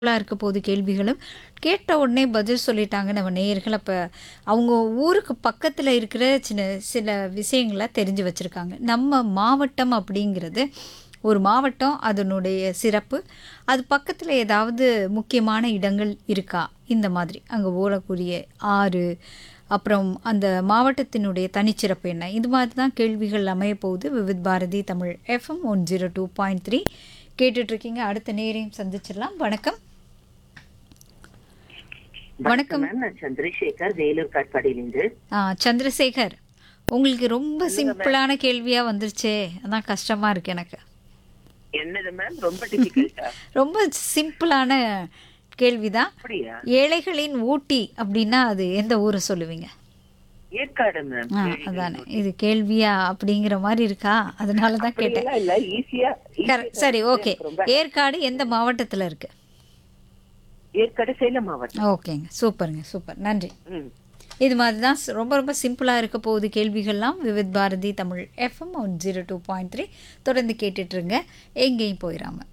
சிம்பிளாக இருக்க போகுது கேள்விகளும் கேட்ட உடனே பதில் சொல்லிட்டாங்க நம்ம நேயர்கள் அப்போ அவங்க ஊருக்கு பக்கத்தில் இருக்கிற சின்ன சில விஷயங்களை தெரிஞ்சு வச்சுருக்காங்க நம்ம மாவட்டம் அப்படிங்கிறது ஒரு மாவட்டம் அதனுடைய சிறப்பு அது பக்கத்தில் ஏதாவது முக்கியமான இடங்கள் இருக்கா இந்த மாதிரி அங்கே ஓடக்கூடிய ஆறு அப்புறம் அந்த மாவட்டத்தினுடைய தனிச்சிறப்பு என்ன இது மாதிரி தான் கேள்விகள் அமைய போகுது Vividh Bharati Tamil FM one zero two point three கேட்டுட்ருக்கீங்க அடுத்த நேரையும் சந்திச்சிடலாம் வணக்கம் வணக்கம் மேம் நான் சந்திரசேகர் வேலூர் காட்பாடியிலிருந்து ஆ, சந்திரசேகர் உங்களுக்கு ரொம்ப சிம்பிளான கேள்வியாக வந்துருச்சே அதான் கஷ்டமாக இருக்கு எனக்கு என்னது மேம் ரொம்ப டிஃபிகல்ட்டா ரொம்ப சிம்பிளான கேள்விதான் அப்படியா ஏழைகளின் ஊட்டி அப்படின்னா அது எந்த ஊரை சொல்லுவீங்க ஏற்காடு மேம் ஆ அதானே இது கேள்வியா அப்படிங்கிற மாதிரி இருக்கா அதனால தான் கேட்டேன் அப்படியெல்லாம் இல்ல ஈஸியா கரெக்ட் சரி ஓகே ஏற்காடு எந்த மாவட்டத்தில் இருக்கு ஏற்காடு சேலம் மாவட்டம் ஓகேங்க சூப்பருங்க சூப்பர் நன்றி ம். இது மாதிரி தான் ஸ்- ரொம்ப ரொம்ப சிம்பிளாக இருக்க போகுது கேள்விகள்லாம் Vividh Bharati Tamil FM one zero two point three தொடர்ந்து கேட்டுட்ருங்க எங்கேயும் போயிடாமல்